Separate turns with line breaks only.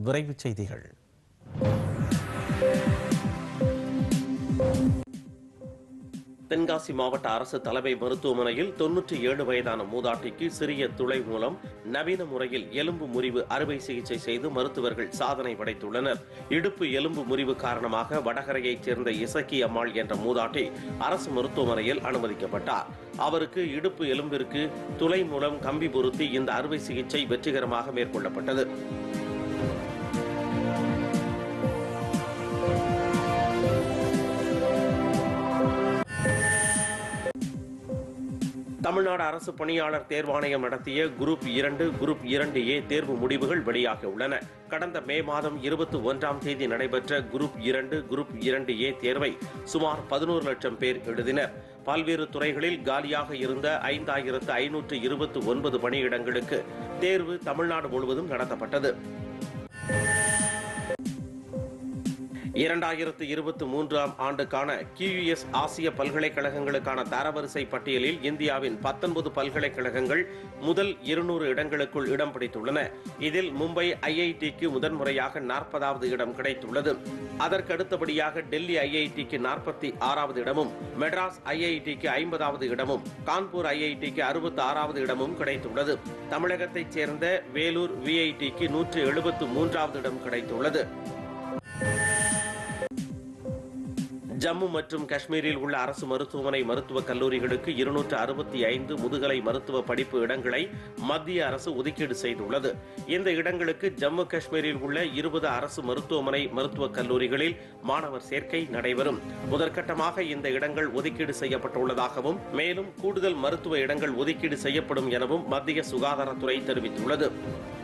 விரைவுச் செய்திகள்
தென்காசி மாவட்ட அரசு தலைமை மருத்துவமனையில் தொன்னூற்றி ஏழு வயதான மூதாட்டிக்கு சிறிய துளை மூலம் நவீன முறையில் எலும்பு முறிவு அறுவை சிகிச்சை செய்து மருத்துவர்கள் சாதனை படைத்துள்ளனர் இடுப்பு எலும்பு முறிவு காரணமாக வடகரையைச் சேர்ந்த இசக்கி அம்மாள் என்ற மூதாட்டி அரசு மருத்துவமனையில் அனுமதிக்கப்பட்டார் அவருக்கு இடுப்பு எலும்பிற்கு துளை மூலம் கம்பி பொருத்தி இந்த அறுவை சிகிச்சை வெற்றிகரமாக மேற்கொள்ளப்பட்டது தமிழ்நாடு அரசு பணியாளர் தேர்வாணையம் நடத்திய குரூப் இரண்டு குரூப் இரண்டு ஏ தேர்வு முடிவுகள் வெளியாகியுள்ளன கடந்த மே மாதம் இருபத்தி ஒன்றாம் தேதி நடைபெற்ற குரூப் இரண்டு குரூப் இரண்டு ஏ தேர்வை சுமார் பதினோரு லட்சம் பேர் எழுதினர் பல்வேறு துறைகளில் காலியாக இருந்த ஐந்தாயிரத்து ஐநூற்று இருபத்தி ஒன்பது பணியிடங்களுக்கு தேர்வு தமிழ்நாடு முழுவதும் நடத்தப்பட்டது இரண்டாயிரத்து இருபத்தி மூன்றாம் ஆண்டுக்கான கியூஎஸ் ஆசிய பல்கலைக்கழகங்களுக்கான தரவரிசை பட்டியலில் இந்தியாவின் பத்தொன்பது பல்கலைக்கழகங்கள் முதல் இருநூறு இடங்களுக்குள் இடம் பிடித்துள்ளன இதில் மும்பை ஐஐடிக்கு முதன்முறையாக நாற்பதாவது இடம் கிடைத்துள்ளது அதற்கு அடுத்தபடியாக டெல்லி ஐஐடிக்கு நாற்பத்தி ஆறாவது இடமும் மெட்ராஸ் ஐஐடிக்கு ஐம்பதாவது இடமும் கான்பூர் ஐஐடிக்கு அறுபத்தி ஆறாவது இடமும் கிடைத்துள்ளது தமிழகத்தைச் சேர்ந்த வேலூர் விஐடிக்கு நூற்று எழுபத்து மூன்றாவது இடம் கிடைத்துள்ளது ஜம்மு மற்றும் காஷ்மீரில் உள்ள அரசு மருத்துவமனை மருத்துவக் கல்லூரிகளுக்கு இருநூற்று அறுபத்தி ஐந்து முதுகலை மருத்துவ படிப்பு இடங்களை மத்திய அரசு ஒதுக்கீடு செய்துள்ளது இந்த இடங்களுக்கு ஜம்மு காஷ்மீரில் உள்ள இருபது அரசு மருத்துவமனை மருத்துவக் கல்லூரிகளில் மாணவர் சேர்க்கை நடைபெறும் முதற்கட்டமாக இந்த இடங்கள் ஒதுக்கீடு செய்யப்பட்டுள்ளதாகவும் மேலும் கூடுதல் மருத்துவ இடங்கள் ஒதுக்கீடு செய்யப்படும் எனவும் மத்திய சுகாதாரத்துறை தெரிவித்துள்ளது